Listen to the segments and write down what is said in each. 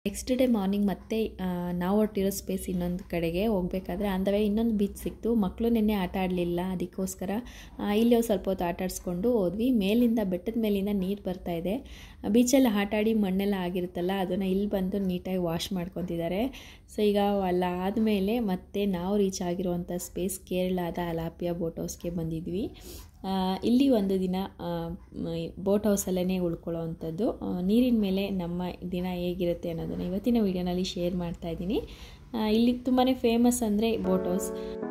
next day morning ಮತ್ತೆ ಆ, ನಾವು ಹೊರಟಿರೋ ಸ್ಪೇಸ್ ಇನ್ನೊಂದು ಕಡೆಗೆ ಹೋಗಬೇಕಾದ್ರೆ ಅಂದವೇ ಇನ್ನೊಂದು ಬೀಚ್ ಸಿಕ್ತು ಮಕ್ಕಳು ನಿನ್ನೆ ಆಟ ಆಡಲಿಲ್ಲ ಅದಕ್ಕೋಸ್ಕರ ಆ, ಇಲ್ಲಿ ಒಂದು ಸ್ವಲ್ಪ ಹೊತ್ತು ಆಟ ಆಡಿಸ್ಕೊಂಡು ಹೋದ್ವಿ ಮೇಲಿಂದ ಬೆಟ್ಟದ ಮೇಲಿಂದ ನೀರು ಬರ್ತಾ ಇದೆ ಬೀಚಲ್ಲಿ ಆಟ ಆಡಿ ಮಣ್ಣೆಲ್ಲ ಆಗಿರುತ್ತಲ್ಲ ಅದನ್ನು ಇಲ್ಲಿ ಬಂದು ನೀಟಾಗಿ ವಾಶ್ ಮಾಡ್ಕೊತಿದ್ದಾರೆ ಸೊ ಈಗ ಅಲ್ಲ ಆದಮೇಲೆ ಮತ್ತೆ ನಾವು ರೀಚ್ ಆಗಿರುವಂಥ ಸ್ಪೇಸ್ ಕೇರಳದ ಅಲಾಪಿಯಾ ಬೋಟ್ ಹೌಸ್ಗೆ ಬಂದಿದ್ವಿ ಆ, ಇಲ್ಲಿ ಒಂದು ದಿನ ಬೋಟ್ ಹೌಸಲ್ಲೇ ಉಳ್ಕೊಳ್ಳೋ ಅಂಥದ್ದು ಆ, ನೀರಿನ ಮೇಲೆ ನಮ್ಮ ದಿನ ಹೇಗಿರುತ್ತೆ ಅನ್ನೋದನ್ನು ಇವತ್ತಿನ ವೀಡಿಯೋನಲ್ಲಿ ಶೇರ್ ಮಾಡ್ತಾ ಇದ್ದೀನಿ ಆ, ಇಲ್ಲಿ ತುಂಬಾ ಫೇಮಸ್ ಅಂದರೆ ಬೋಟ್ ಹೌಸ್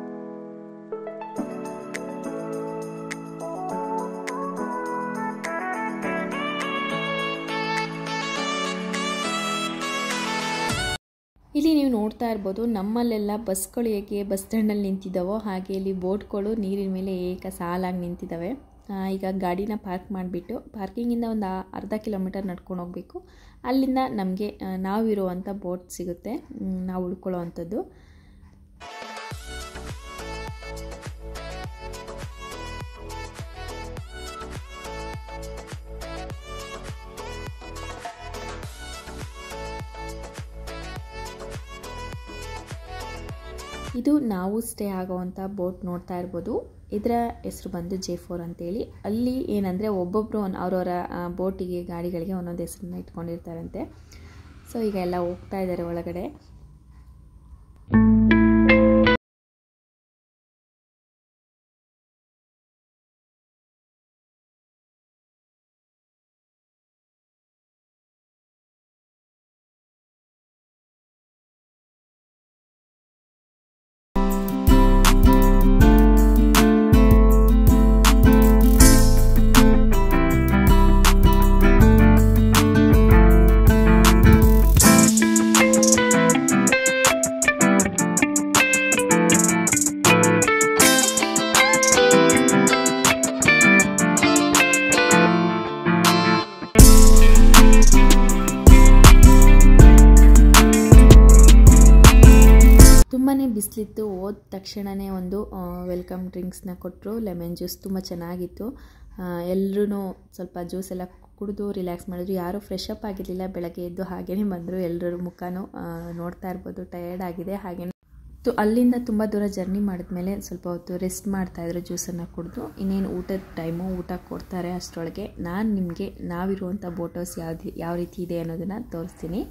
ಇಲ್ಲಿ ನೀವು ನೋಡ್ತಾ ಇರ್ಬೋದು ನಮ್ಮಲ್ಲೆಲ್ಲ ಬಸ್ಗಳು ಹೇಗೆ ಬಸ್ ಸ್ಟ್ಯಾಂಡಲ್ಲಿ ನಿಂತಿದ್ದಾವೋ ಹಾಗೆ ಇಲ್ಲಿ ಬೋಟ್ಗಳು ನೀರಿನ ಮೇಲೆ ಏಕ ಸಾಲಾಗಿ ನಿಂತಿದ್ದಾವೆ ಆ, ಈಗ ಗಾಡಿನ ಪಾರ್ಕ್ ಮಾಡಿಬಿಟ್ಟು ಪಾರ್ಕಿಂಗಿಂದ ಒಂದು ಆ- ಅರ್ಧ ಕಿಲೋಮೀಟರ್ ನಡ್ಕೊಂಡು ಹೋಗಬೇಕು ಅಲ್ಲಿಂದ ನಮಗೆ ನಾವಿರುವಂಥ ಬೋಟ್ ಸಿಗುತ್ತೆ ಮ್, ನಾವು ಉಳ್ಕೊಳ್ಳೋ ಅಂಥದ್ದು ಇದು ನಾವು ಸ್ಟೇ ಆಗೋವಂಥ ಬೋಟ್ ನೋಡ್ತಾ ಇರ್ಬೋದು ಇದರ ಹೆಸರು ಬಂದು ಜೆ ಫೋರ್ ಅಂತೇಳಿ ಅಲ್ಲಿ ಏನಂದರೆ ಒಬ್ಬೊಬ್ಬರು ಅವ್ರವರ ಬೋಟಿಗೆ ಗಾಡಿಗಳಿಗೆ ಒಂದೊಂದು ಹೆಸರನ್ನ ಇಟ್ಕೊಂಡಿರ್ತಾರಂತೆ ಸೊ ಈಗ ಎಲ್ಲ ಹೋಗ್ತಾ ಇದ್ದಾರೆ ಒಳಗಡೆ ತುಂಬಾ ಬಿಸಿಲಿತ್ತು ಹೋದ ತಕ್ಷಣವೇ ಒಂದು ವೆಲ್ಕಮ್ ಡ್ರಿಂಕ್ಸ್ನ ಕೊಟ್ಟರು ಲೆಮನ್ ಜ್ಯೂಸ್ ತುಂಬ ಚೆನ್ನಾಗಿತ್ತು ಎಲ್ಲರೂ ಸ್ವಲ್ಪ ಜ್ಯೂಸ್ ಎಲ್ಲ ಕುಡಿದು ರಿಲ್ಯಾಕ್ಸ್ ಮಾಡಿದ್ರು ಯಾರೂ ಫ್ರೆಶ್ ಅಪ್ ಆಗಿರಲಿಲ್ಲ ಬೆಳಗ್ಗೆ ಎದ್ದು ಹಾಗೇ ಬಂದರು ಎಲ್ಲರೂ ಮುಖನೂ ಆ, ನೋಡ್ತಾ ಇರ್ಬೋದು ಟಯರ್ಡ್ ಆಗಿದೆ ಹಾಗೆ ತು ಅಲ್ಲಿಂದ ತುಂಬ ದೂರ ಜರ್ನಿ ಮಾಡಿದ್ಮೇಲೆ ಸ್ವಲ್ಪ ಹೊತ್ತು ರೆಸ್ಟ್ ಮಾಡ್ತಾಯಿದ್ರು ಜ್ಯೂಸನ್ನು ಕುಡಿದು ಇನ್ನೇನು ಊಟದ ಟೈಮು ಊಟ ಕೊಡ್ತಾರೆ ಅಷ್ಟರೊಳಗೆ ನಾನು ನಿಮಗೆ ನಾವಿರುವಂಥ ಬೋಟ್ ಹೌಸ್ ಯಾವ್ದು ಯಾವ ರೀತಿ ಇದೆ ಅನ್ನೋದನ್ನು ತೋರಿಸ್ತೀನಿ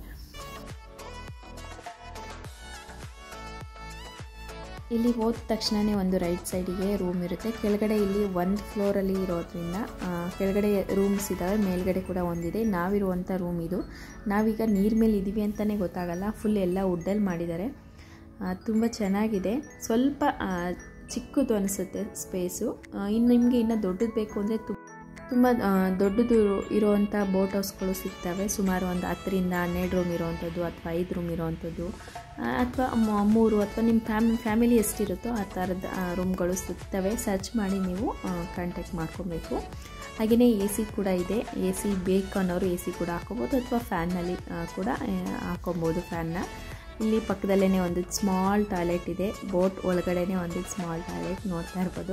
ಇಲ್ಲಿ ಹೋದ ತಕ್ಷಣವೇ ಒಂದು ರೈಟ್ ಸೈಡಿಗೆ ರೂಮ್ ಇರುತ್ತೆ ಕೆಳಗಡೆ ಇಲ್ಲಿ ಒಂದು ಫ್ಲೋರಲ್ಲಿ ಇರೋದ್ರಿಂದ ಆ, ಕೆಳಗಡೆ ರೂಮ್ಸ್ ಇದ್ದಾವೆ ಮೇಲ್ಗಡೆ ಕೂಡ ಒಂದಿದೆ ನಾವಿರುವಂಥ ರೂಮ್ ಇದು ನಾವೀಗ ನೀರ್ ಮೇಲೆ ಇದ್ದೀವಿ ಅಂತಲೇ ಗೊತ್ತಾಗಲ್ಲ ಫುಲ್ ಎಲ್ಲ ವುಡ್ಡಲ್ಲಿ ಮಾಡಿದ್ದಾರೆ ತುಂಬ ಚೆನ್ನಾಗಿದೆ ಸ್ವಲ್ಪ ಆ, ಚಿಕ್ಕದು ಅನಿಸುತ್ತೆ ಸ್ಪೇಸು ಇನ್ನು ನಿಮಗೆ ಇನ್ನು ದೊಡ್ಡದು ಬೇಕು ಅಂದರೆ ತುಂಬ ದೊಡ್ಡದು ಇರುವಂಥ ಬೋಟ್ ಹೌಸ್ಗಳು ಸಿಗ್ತವೆ ಸುಮಾರು ಒಂದು ಹತ್ತರಿಂದ ಹನ್ನೆರಡು ರೂಮ್ ಇರೋವಂಥದ್ದು ಅಥವಾ ಐದು ರೂಮ್ ಇರೋವಂಥದ್ದು ಅಥವಾ ಮೂರು ಅಥವಾ ನಿಮ್ಮ ಫ್ಯಾಮ್ ಫ್ಯಾಮಿಲಿ ಎಷ್ಟಿರುತ್ತೋ ಆ ಥರದ ರೂಮ್ಗಳು ಸಿಗ್ತವೆ ಸರ್ಚ್ ಮಾಡಿ ನೀವು ಕಾಂಟ್ಯಾಕ್ಟ್ ಮಾಡ್ಕೊಬೇಕು ಹಾಗೆಯೇ ಎ ಸಿ ಕೂಡ ಇದೆ ಎ ಸಿ ಬೇಕು ಅನ್ನೋರು ಎ ಸಿ ಕೂಡ ಹಾಕೋಬೋದು ಅಥವಾ ಫ್ಯಾನ್ನಲ್ಲಿ ಕೂಡ ಆ, ಹಾಕೊಬೋದು ಫ್ಯಾನ್ನ ಇಲ್ಲಿ ಪಕ್ಕದಲ್ಲೇ ಒಂದು ಸ್ಮಾಲ್ ಟಾಯ್ಲೆಟ್ ಇದೆ ಬೋಟ್ ಒಳಗಡೆನೇ ಒಂದು ಸ್ಮಾಲ್ ಟಾಯ್ಲೆಟ್ ನೋಡ್ತಾ ಇರ್ಬೋದು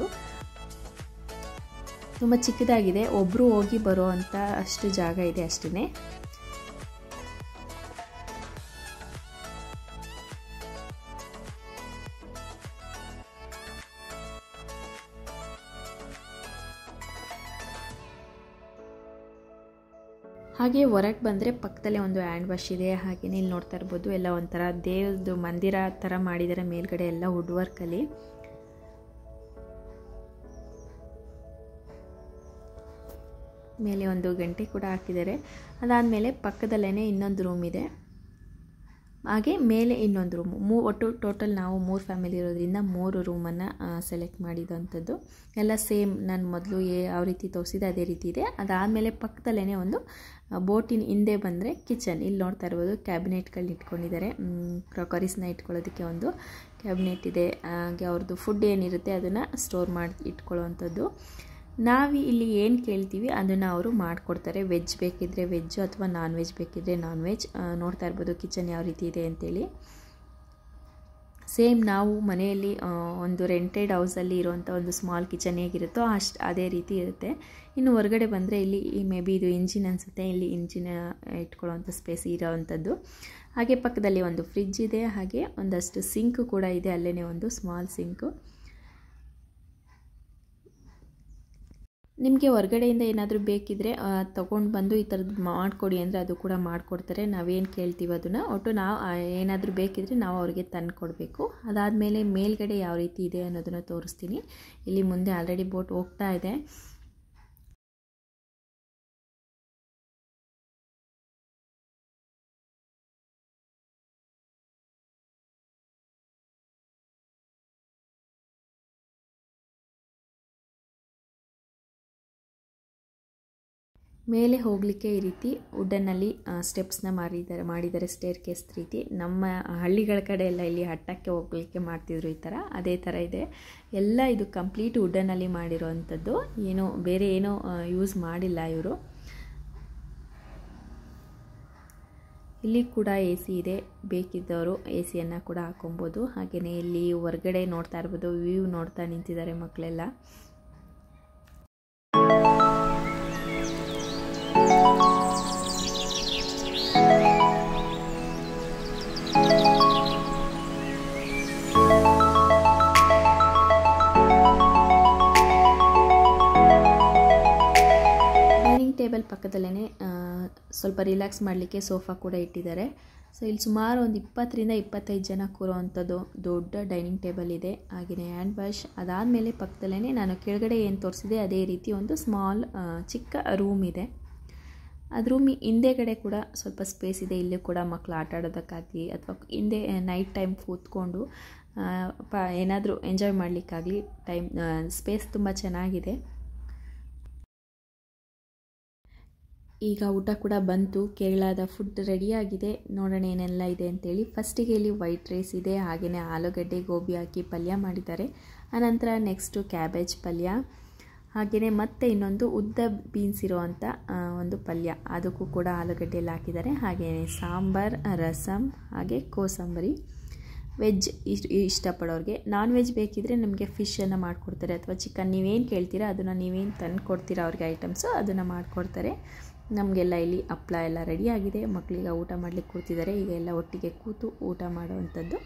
ತುಂಬ ಚಿಕ್ಕದಾಗಿದೆ ಒಬ್ಬರು ಹೋಗಿ ಬರೋ ಅಂಥ ಅಷ್ಟು ಜಾಗ ಇದೆ ಅಷ್ಟೇ ಹಾಗೆ ಹೊರಗೆ ಬಂದರೆ ಪಕ್ಕದಲ್ಲೇ ಒಂದು ಹ್ಯಾಂಡ್ ವಾಶ್ ಇದೆ ಹಾಗೆಯೇ ಇಲ್ಲಿ ನೋಡ್ತಾ ಇರ್ಬೋದು ಎಲ್ಲ ಒಂಥರ ದೇವ್ರದ್ದು ಮಂದಿರ ಥರ ಮಾಡಿದ್ದಾರೆ ಮೇಲ್ಗಡೆ ಎಲ್ಲ ವುಡ್ ವರ್ಕಲ್ಲಿ ಮೇಲೆ ಒಂದು ಗಂಟೆ ಕೂಡ ಹಾಕಿದ್ದಾರೆ ಅದಾದಮೇಲೆ ಪಕ್ಕದಲ್ಲೇ ಇನ್ನೊಂದು ರೂಮ್ ಇದೆ ಹಾಗೆ ಮೇಲೆ ಇನ್ನೊಂದು ರೂಮು ಮೂ ಒಟ್ಟು ಟೋಟಲ್ ನಾವು ಮೂರು ಫ್ಯಾಮಿಲಿ ಇರೋದ್ರಿಂದ ಮೂರು ರೂಮನ್ನು ಸೆಲೆಕ್ಟ್ ಮಾಡಿದಂಥದ್ದು ಎಲ್ಲ ಸೇಮ್ ನಾನು ಮೊದಲು ಯಾವ ರೀತಿ ತೋರಿಸಿದೆ ಅದೇ ರೀತಿ ಇದೆ ಅದಾದಮೇಲೆ ಪಕ್ಕದಲ್ಲೇ ಒಂದು ಬೋಟಿನ ಹಿಂದೆ ಬಂದರೆ ಕಿಚನ್ ಇಲ್ಲಿ ನೋಡ್ತಾ ಇರ್ಬೋದು ಕ್ಯಾಬಿನೆಟ್ಗಳನ್ನ ಇಟ್ಕೊಂಡಿದ್ದಾರೆ ಕ್ರಾಕರೀಸ್ನ ಇಟ್ಕೊಳ್ಳೋದಕ್ಕೆ ಒಂದು ಕ್ಯಾಬಿನೆಟ್ ಇದೆ ಹಾಗೆ ಅವ್ರದ್ದು ಫುಡ್ ಏನಿರುತ್ತೆ ಅದನ್ನು ಸ್ಟೋರ್ ಮಾಡಿ ಇಟ್ಕೊಳ್ಳೋವಂಥದ್ದು ನಾವು ಇಲ್ಲಿ ಏನು ಕೇಳ್ತೀವಿ ಅದನ್ನು ಅವರು ಮಾಡಿಕೊಡ್ತಾರೆ ವೆಜ್ ಬೇಕಿದ್ದರೆ ವೆಜ್ಜು ಅಥವಾ ನಾನ್ ವೆಜ್ ಬೇಕಿದ್ದರೆ ನಾನ್ ವೆಜ್ ನೋಡ್ತಾ ಇರ್ಬೋದು ಕಿಚನ್ ಯಾವ ರೀತಿ ಇದೆ ಅಂತೇಳಿ ಸೇಮ್ ನಾವು ಮನೆಯಲ್ಲಿ ಆ, ಒಂದು ರೆಂಟೆಡ್ ಹೌಸಲ್ಲಿ ಇರುವಂಥ ಒಂದು ಸ್ಮಾಲ್ ಕಿಚನ್ ಹೇಗಿರುತ್ತೋ ಅಷ್ಟು ಅದೇ ರೀತಿ ಇರುತ್ತೆ ಇನ್ನು ಹೊರಗಡೆ ಬಂದರೆ ಇಲ್ಲಿ ಮೇ ಬಿ ಇದು ಇಂಜಿನ್ ಅನಿಸುತ್ತೆ ಇಲ್ಲಿ ಇಂಜಿನ್ ಇಟ್ಕೊಳ್ಳೋವಂಥ ಸ್ಪೇಸ್ ಇರೋವಂಥದ್ದು ಹಾಗೆ ಪಕ್ಕದಲ್ಲಿ ಒಂದು ಫ್ರಿಡ್ಜ್ ಇದೆ ಹಾಗೆ ಒಂದಷ್ಟು ಸಿಂಕ್ ಕೂಡ ಇದೆ ಅಲ್ಲೇ ಒಂದು ಸ್ಮಾಲ್ ಸಿಂಕು ನಿಮಗೆ ಹೊರಗಡೆಯಿಂದ ಏನಾದರೂ ಬೇಕಿದ್ದರೆ ತೊಗೊಂಡು ಬಂದು ಈ ಥರದ್ದು ಮಾಡಿಕೊಡಿ ಅಂದರೆ ಅದು ಕೂಡ ಮಾಡಿಕೊಡ್ತಾರೆ ನಾವೇನು ಕೇಳ್ತೀವಿ ಅದನ್ನು ಒಟ್ಟು ನಾವು ಏನಾದರೂ ಬೇಕಿದ್ದರೆ ನಾವು ಅವ್ರಿಗೆ ತಂದು ಕೊಡಬೇಕು ಅದಾದಮೇಲೆ ಮೇಲ್ಗಡೆ ಯಾವ ರೀತಿ ಇದೆ ಅನ್ನೋದನ್ನು ತೋರಿಸ್ತೀನಿ ಇಲ್ಲಿ ಮುಂದೆ ಆಲ್ರೆಡಿ ಬೋಟ್ ಹೋಗ್ತಾ ಇದೆ ಮೇಲೆ ಹೋಗಲಿಕ್ಕೆ ಈ ರೀತಿ ವುಡನ್ನಲ್ಲಿ ಸ್ಟೆಪ್ಸ್ನ ಮಾಡಿದ್ದಾರೆ ಮಾಡಿದ್ದಾರೆ ಸ್ಟೇರ್ ಕೇಸ್ ರೀತಿ ನಮ್ಮ ಹಳ್ಳಿಗಳ ಕಡೆ ಎಲ್ಲ ಇಲ್ಲಿ ಹಟ್ಟಕ್ಕೆ ಹೋಗಲಿಕ್ಕೆ ಮಾಡ್ತಿದ್ರು ಈ ಥರ ಅದೇ ಥರ ಇದೆ ಎಲ್ಲ ಇದು ಕಂಪ್ಲೀಟ್ ವುಡನ್ನಲ್ಲಿ ಮಾಡಿರೋವಂಥದ್ದು ಏನು ಬೇರೆ ಏನೋ ಯೂಸ್ ಮಾಡಿಲ್ಲ ಇವರು ಇಲ್ಲಿ ಕೂಡ ಎ ಸಿ ಇದೆ ಬೇಕಿದ್ದವರು ಎ ಸಿಯನ್ನು ಕೂಡ ಹಾಕೊಬೋದು ಹಾಗೆಯೇ ಇಲ್ಲಿ ಹೊರಗಡೆ ನೋಡ್ತಾ ಇರ್ಬೋದು ವ್ಯೂ ನೋಡ್ತಾ ನಿಂತಿದ್ದಾರೆ ಮಕ್ಕಳೆಲ್ಲ ಡೈನಿಂಗ್ ಟೇಬಲ್ ಪಕ್ಕದಲ್ಲೇ ಸ್ವಲ್ಪ ರಿಲ್ಯಾಕ್ಸ್ ಮಾಡಲಿಕ್ಕೆ ಸೋಫಾ ಕೂಡ ಇಟ್ಟಿದ್ದಾರೆ ಸೊ ಇಲ್ಲಿ ಸುಮಾರು ಒಂದು ಇಪ್ಪತ್ತರಿಂದ ಇಪ್ಪತ್ತೈದು ಜನ ಕೂರೋವಂಥದ್ದು ದೊಡ್ಡ ಡೈನಿಂಗ್ ಟೇಬಲ್ ಇದೆ ಹಾಗೆಯೇ ಹ್ಯಾಂಡ್ ವಾಶ್ ಅದಾದಮೇಲೆ ಪಕ್ಕದಲ್ಲೇ ನಾನು ಕೆಳಗಡೆ ಏನು ತೋರಿಸಿದೆ ಅದೇ ರೀತಿ ಒಂದು ಸ್ಮಾಲ್ ಚಿಕ್ಕ ರೂಮ್ ಇದೆ ಅದು ರೂಮ್ ಹಿಂದೆಗಡೆ ಕೂಡ ಸ್ವಲ್ಪ ಸ್ಪೇಸ್ ಇದೆ ಇಲ್ಲೂ ಕೂಡ ಮಕ್ಕಳು ಆಟ ಆಡೋದಕ್ಕಾಗಲಿ ಅಥವಾ ಹಿಂದೆ ನೈಟ್ ಟೈಮ್ ಕೂತ್ಕೊಂಡು ಪ ಏನಾದರೂ ಎಂಜಾಯ್ ಮಾಡಲಿಕ್ಕಾಗಲಿ ಟೈಮ್ ಸ್ಪೇಸ್ ತುಂಬ ಚೆನ್ನಾಗಿದೆ ಈಗ ಊಟ ಕೂಡ ಬಂತು ಕೇರಳದ ಫುಡ್ ರೆಡಿಯಾಗಿದೆ ನೋಡೋಣ ಏನೆಲ್ಲ ಇದೆ ಅಂತೇಳಿ ಫಸ್ಟಿಗೆ ಇಲ್ಲಿ ವೈಟ್ ರೈಸ್ ಇದೆ ಹಾಗೆಯೇ ಆಲೂಗಡ್ಡೆ ಗೋಬಿ ಹಾಕಿ ಪಲ್ಯ ಮಾಡಿದ್ದಾರೆ ಆನಂತರ ನೆಕ್ಸ್ಟು ಕ್ಯಾಬೇಜ್ ಪಲ್ಯ ಹಾಗೆಯೇ ಮತ್ತೆ ಇನ್ನೊಂದು ಉದ್ದ ಬೀನ್ಸ್ ಇರೋವಂಥ ಒಂದು ಪಲ್ಯ ಅದಕ್ಕೂ ಕೂಡ ಆಲೂಗಡ್ಡೆ ಎಲ್ಲ ಹಾಕಿದ್ದಾರೆ ಹಾಗೆಯೇ ಸಾಂಬಾರ್ ರಸಮ್ ಹಾಗೆ ಕೋಸಂಬರಿ ವೆಜ್ ಇಷ್ಟ ಇಷ್ಟಪಡೋರಿಗೆ ನಾನ್ ವೆಜ್ ಬೇಕಿದ್ದರೆ ನಮಗೆ ಫಿಶನ್ನು ಮಾಡಿಕೊಡ್ತಾರೆ ಅಥವಾ ಚಿಕನ್ ನೀವೇನು ಕೇಳ್ತೀರಾ ಅದನ್ನು ನೀವೇನು ತಂದು ಕೊಡ್ತೀರಾ ಅವ್ರಿಗೆ ಐಟಮ್ಸು ಅದನ್ನು ಮಾಡಿಕೊಡ್ತಾರೆ ನಮಗೆಲ್ಲ ಇಲ್ಲಿ ಹಪ್ಳ ಎಲ್ಲ ರೆಡಿಯಾಗಿದೆ ಮಕ್ಕಳಿಗೆ ಊಟ ಮಾಡಲಿಕ್ಕೆ ಕೂತಿದ್ದಾರೆ ಈಗ ಎಲ್ಲ ಒಟ್ಟಿಗೆ ಕೂತು ಊಟ ಮಾಡುವಂಥದ್ದು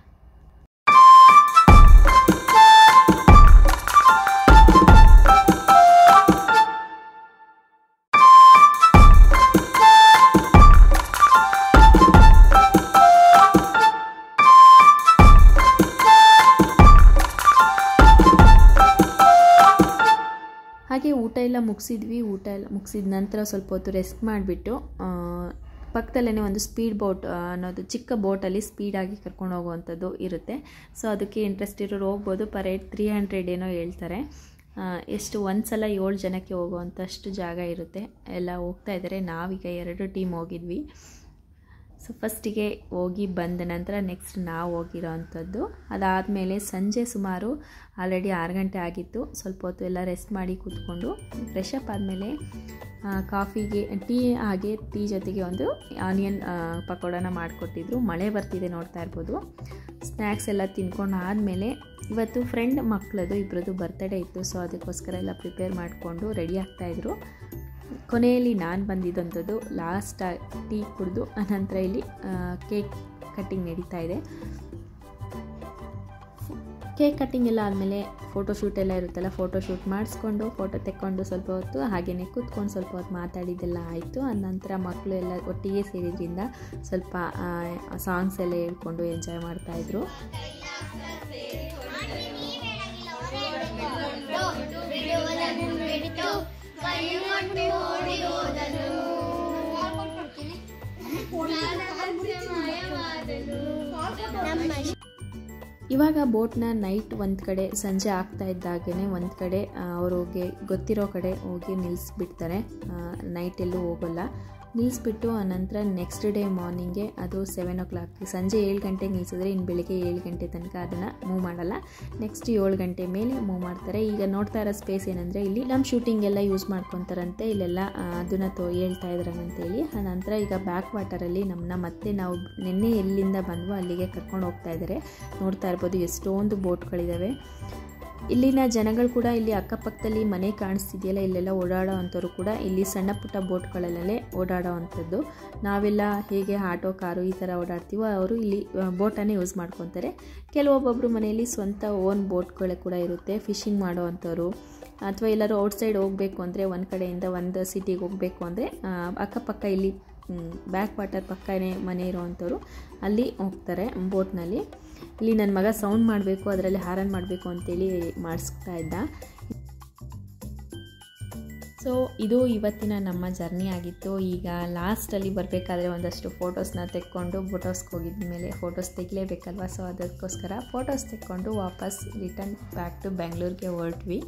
ಹಾಗೆ ಊಟ ಎಲ್ಲ ಮುಗಿಸಿದ್ವಿ ಊಟ ಎಲ್ಲ ಮುಗಿಸಿದ ನಂತರ ಸ್ವಲ್ಪ ಹೊತ್ತು ರೆಸ್ಟ್ ಮಾಡಿಬಿಟ್ಟು ಪಕ್ಕದಲ್ಲೇ ಒಂದು ಸ್ಪೀಡ್ ಬೋಟ್ ಅನ್ನೋದು ಚಿಕ್ಕ ಬೋಟಲ್ಲಿ ಸ್ಪೀಡಾಗಿ ಕರ್ಕೊಂಡು ಹೋಗುವಂಥದ್ದು ಇರುತ್ತೆ ಸೊ ಅದಕ್ಕೆ ಇಂಟ್ರೆಸ್ಟ್ ಇರೋರು ಹೋಗ್ಬೋದು ಪರ್ ಏಟ್ ತ್ರೀ ಹಂಡ್ರೆಡ್ ಏನೋ ಹೇಳ್ತಾರೆ ಎಷ್ಟು ಒಂದು ಸಲ ಏಳು ಜನಕ್ಕೆ ಹೋಗುವಂಥಷ್ಟು ಜಾಗ ಇರುತ್ತೆ ಎಲ್ಲ ಹೋಗ್ತಾ ಇದ್ದಾರೆ ನಾವೀಗ ಎರಡು ಟೀಮ್ ಹೋಗಿದ್ವಿ ಸೊ ಫಸ್ಟಿಗೆ ಹೋಗಿ ಬಂದ ನಂತರ ನೆಕ್ಸ್ಟ್ ನಾವು ಹೋಗಿರೋ ಅಂಥದ್ದು ಅದಾದಮೇಲೆ ಸಂಜೆ ಸುಮಾರು ಆಲ್ರೆಡಿ ಆರು ಗಂಟೆ ಆಗಿತ್ತು ಸ್ವಲ್ಪ ಹೊತ್ತು ಎಲ್ಲ ರೆಸ್ಟ್ ಮಾಡಿ ಕೂತ್ಕೊಂಡು ಫ್ರೆಶ್ ಅಪ್ ಆದಮೇಲೆ ಕಾಫಿಗೆ ಟೀ ಹಾಗೆ ಟೀ ಜೊತೆಗೆ ಒಂದು ಆನಿಯನ್ ಪಕೋಡನ ಮಾಡಿಕೊಟ್ಟಿದ್ರು ಮಳೆ ಬರ್ತಿದೆ ನೋಡ್ತಾ ಇರ್ಬೋದು ಸ್ನ್ಯಾಕ್ಸ್ ಎಲ್ಲ ತಿನ್ಕೊಂಡು ಆದಮೇಲೆ ಇವತ್ತು ಫ್ರೆಂಡ್ ಮಕ್ಕಳದು ಇಬ್ಬರದು ಬರ್ತ್ಡೇ ಇತ್ತು ಸೊ ಅದಕ್ಕೋಸ್ಕರ ಎಲ್ಲ ಪ್ರಿಪೇರ್ ಮಾಡಿಕೊಂಡು ರೆಡಿ ಆಗ್ತಾಯಿದ್ರು ಕೊನೆಯಲ್ಲಿ ನಾನು ಬಂದಿದ್ದಂಥದ್ದು ಲಾಸ್ಟ್ ಟೀ ಕುಡಿದು ಅನಂತರ ಇಲ್ಲಿ ಕೇಕ್ ಕಟ್ಟಿಂಗ್ ನಡೀತಾ ಇದೆ ಕೇಕ್ ಕಟ್ಟಿಂಗ್ ಎಲ್ಲ ಆದಮೇಲೆ ಫೋಟೋಶೂಟ್ ಎಲ್ಲ ಇರುತ್ತಲ್ಲ ಫೋಟೋಶೂಟ್ ಮಾಡಿಸ್ಕೊಂಡು ಫೋಟೋ ತೆಕ್ಕೊಂಡು ಸ್ವಲ್ಪ ಹೊತ್ತು ಹಾಗೆಯೇ ಕೂತ್ಕೊಂಡು ಸ್ವಲ್ಪ ಹೊತ್ತು ಮಾತಾಡಿದ್ದೆಲ್ಲ ಆಯಿತು ನಂತರ ಮಕ್ಕಳು ಎಲ್ಲ ಒಟ್ಟಿಗೆ ಸೇರಿದ್ರಿಂದ ಸ್ವಲ್ಪ ಸಾಂಗ್ಸ್ ಎಲ್ಲ ಹೇಳ್ಕೊಂಡು ಎಂಜಾಯ್ ಮಾಡ್ತಾಯಿದ್ರು ಇವಾಗ ಬೋಟ್ನ ನೈಟ್ ಒಂದು ಕಡೆ ಸಂಜೆ ಆಗ್ತಾ ಇದ್ದಾಗೇ ಒಂದು ಕಡೆ ಅವ್ರಿಗೆ ಗೊತ್ತಿರೋ ಕಡೆ ಹೋಗಿ ನಿಲ್ಲಿಸ್ಬಿಡ್ತಾರೆ ನೈಟ್ ಎಲ್ಲೂ ಹೋಗೋಲ್ಲ ನಿಲ್ಲಿಸ್ಬಿಟ್ಟು ಆನಂತರ ನೆಕ್ಸ್ಟ್ ಡೇ ಮಾರ್ನಿಂಗೆ ಅದು ಸೆವೆನ್ ಓ ಕ್ಲಾಕ್ ಸಂಜೆ ಏಳು ಗಂಟೆಗೆ ನಿಲ್ಲಿಸಿದ್ರೆ ಇನ್ನು ಬೆಳಿಗ್ಗೆ ಏಳು ಗಂಟೆ ತನಕ ಅದನ್ನು ಮೂವ್ ಮಾಡಲ್ಲ ನೆಕ್ಸ್ಟ್ ಏಳು ಗಂಟೆ ಮೇಲೆ ಮೂವ್ ಮಾಡ್ತಾರೆ ಈಗ ನೋಡ್ತಾ ಇರೋ ಸ್ಪೇಸ್ ಏನಂದರೆ ಇಲ್ಲಿ ನಮ್ಮ ಶೂಟಿಂಗ್ ಎಲ್ಲ ಯೂಸ್ ಮಾಡ್ಕೊತಾರಂತೆ ಇಲ್ಲೆಲ್ಲ ಅದನ್ನು ತೋ ಹೇಳ್ತಾ ಇದ್ರಂತೇಳಿ ಆನಂತರ ಈಗ ಬ್ಯಾಕ್ ವಾಟರಲ್ಲಿ ನಮ್ಮನ್ನ ಮತ್ತೆ ನಾವು ನಿನ್ನೆ ಎಲ್ಲಿಂದ ಬಂದ್ವೋ ಅಲ್ಲಿಗೆ ಕರ್ಕೊಂಡು ಹೋಗ್ತಾ ಇದ್ದಾರೆ ನೋಡ್ತಾ ಇರ್ಬೋದು ಎಷ್ಟೊಂದು ಬೋಟ್ಗಳಿದ್ದಾವೆ ಇಲ್ಲಿನ ಜನಗಳು ಕೂಡ ಇಲ್ಲಿ ಅಕ್ಕಪಕ್ಕದಲ್ಲಿ ಮನೆ ಕಾಣಿಸ್ತಿದೆಯಲ್ಲ ಇಲ್ಲೆಲ್ಲ ಓಡಾಡೋ ಅಂಥವ್ರು ಕೂಡ ಇಲ್ಲಿ ಸಣ್ಣ ಪುಟ್ಟ ಬೋಟ್ಗಳಲ್ಲೇ ಓಡಾಡೋ ಅಂಥದ್ದು ನಾವೆಲ್ಲ ಹೇಗೆ ಆಟೋ ಕಾರು ಈ ಥರ ಓಡಾಡ್ತೀವೋ ಅವರು ಇಲ್ಲಿ ಬೋಟನ್ನೇ ಯೂಸ್ ಮಾಡ್ಕೊತಾರೆ ಕೆಲವೊಬ್ಬೊಬ್ಬರು ಮನೆಯಲ್ಲಿ ಸ್ವಂತ ಓನ್ ಬೋಟ್ಗಳು ಕೂಡ ಇರುತ್ತೆ ಫಿಶಿಂಗ್ ಮಾಡೋ ಅಂಥವ್ರು ಅಥವಾ ಎಲ್ಲರೂ ಔಟ್ಸೈಡ್ ಹೋಗಬೇಕು ಅಂದರೆ ಒಂದು ಕಡೆಯಿಂದ ಒಂದು ಸಿಟಿಗೆ ಹೋಗಬೇಕು ಅಂದರೆ ಅಕ್ಕಪಕ್ಕ ಇಲ್ಲಿ ಬ್ಯಾಕ್ ವಾಟರ್ ಪಕ್ಕನೇ ಮನೆ ಇರೋವಂಥವ್ರು ಅಲ್ಲಿ ಹೋಗ್ತಾರೆ ಬೋಟ್ನಲ್ಲಿ ಇಲ್ಲಿ ನನ್ನ ಮಗ ಸೌಂಡ್ ಮಾಡಬೇಕು ಅದರಲ್ಲಿ ಹಾರನ್ ಮಾಡಬೇಕು ಅಂತೇಳಿ ಮಾಡಿಸ್ತಾ ಇದ್ದ ಸೊ ಇದು ಇವತ್ತಿನ ನಮ್ಮ ಜರ್ನಿ ಆಗಿತ್ತು ಈಗ ಲಾಸ್ಟಲ್ಲಿ ಬರಬೇಕಾದ್ರೆ ಒಂದಷ್ಟು ಫೋಟೋಸ್ನ ತೆಕ್ಕೊಂಡು ಫೋಟೋಸ್ಗೆ ಹೋಗಿದ ಮೇಲೆ ಫೋಟೋಸ್ ತೆಗಿಲೇಬೇಕಲ್ವ ಸೊ ಅದಕ್ಕೋಸ್ಕರ ಫೋಟೋಸ್ ತೆಕ್ಕೊಂಡು ವಾಪಸ್ ರಿಟರ್ನ್ ಬ್ಯಾಕ್ ಟು ಬೆಂಗಳೂರಿಗೆ ಹೊರಟ್ವಿ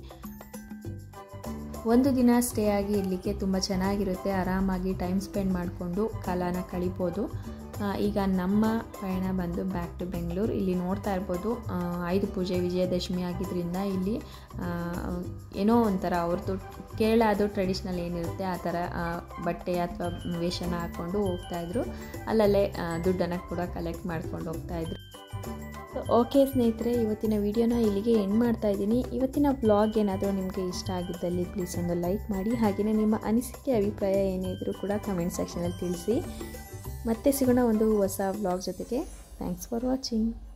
ಒಂದು ದಿನ ಸ್ಟೇ ಆಗಿ ಇರಲಿಕ್ಕೆ ತುಂಬ ಚೆನ್ನಾಗಿರುತ್ತೆ ಆರಾಮಾಗಿ ಟೈಮ್ ಸ್ಪೆಂಡ್ ಮಾಡಿಕೊಂಡು ಕಾಲನ ಕಳಿಬೋದು ಈಗ ನಮ್ಮ ಪಯಣ ಬಂದು ಬ್ಯಾಕ್ ಟು ಬೆಂಗಳೂರು ಇಲ್ಲಿ ನೋಡ್ತಾ ಇರ್ಬೋದು ಆಯುಧ ಪೂಜೆ ವಿಜಯದಶಮಿ ಆಗಿದ್ದರಿಂದ ಇಲ್ಲಿ ಏನೋ ಒಂಥರ ಅವ್ರದ್ದು ಕೇರಳ ಅದು ಟ್ರೆಡಿಷ್ನಲ್ ಏನಿರುತ್ತೆ ಆ ಥರ ಬಟ್ಟೆ ಅಥವಾ ವೇಷನ ಹಾಕ್ಕೊಂಡು ಹೋಗ್ತಾಯಿದ್ರು ಅಲ್ಲಲ್ಲೇ ದುಡ್ಡನ್ನು ಕೂಡ ಕಲೆಕ್ಟ್ ಮಾಡ್ಕೊಂಡು ಹೋಗ್ತಾಯಿದ್ರು ಓಕೆ ಸ್ನೇಹಿತರೆ ಇವತ್ತಿನ ವಿಡಿಯೋನ ಇಲ್ಲಿಗೆ ಎಂಡ್ ಮಾಡ್ತಾ ಇದ್ದೀನಿ ಇವತ್ತಿನ ವ್ಲಾಗ್ ಏನಾದರೂ ನಿಮಗೆ ಇಷ್ಟ ಆಗಿದ್ದಲ್ಲಿ ಪ್ಲೀಸ್ ಒಂದು ಲೈಕ್ ಮಾಡಿ ಹಾಗೆಯೇ ನಿಮ್ಮ ಅನಿಸಿಕೆ ಅಭಿಪ್ರಾಯ ಏನೇ ಇದ್ದರೂ ಕೂಡ ಕಮೆಂಟ್ ಸೆಕ್ಷನಲ್ಲಿ ತಿಳಿಸಿ ಮತ್ತೆ ಸಿಗೋಣ ಒಂದು ಹೊಸ ವ್ಲಾಗ್ ಜೊತೆಗೆ ಥ್ಯಾಂಕ್ಸ್ ಫಾರ್ ವಾಚಿಂಗ್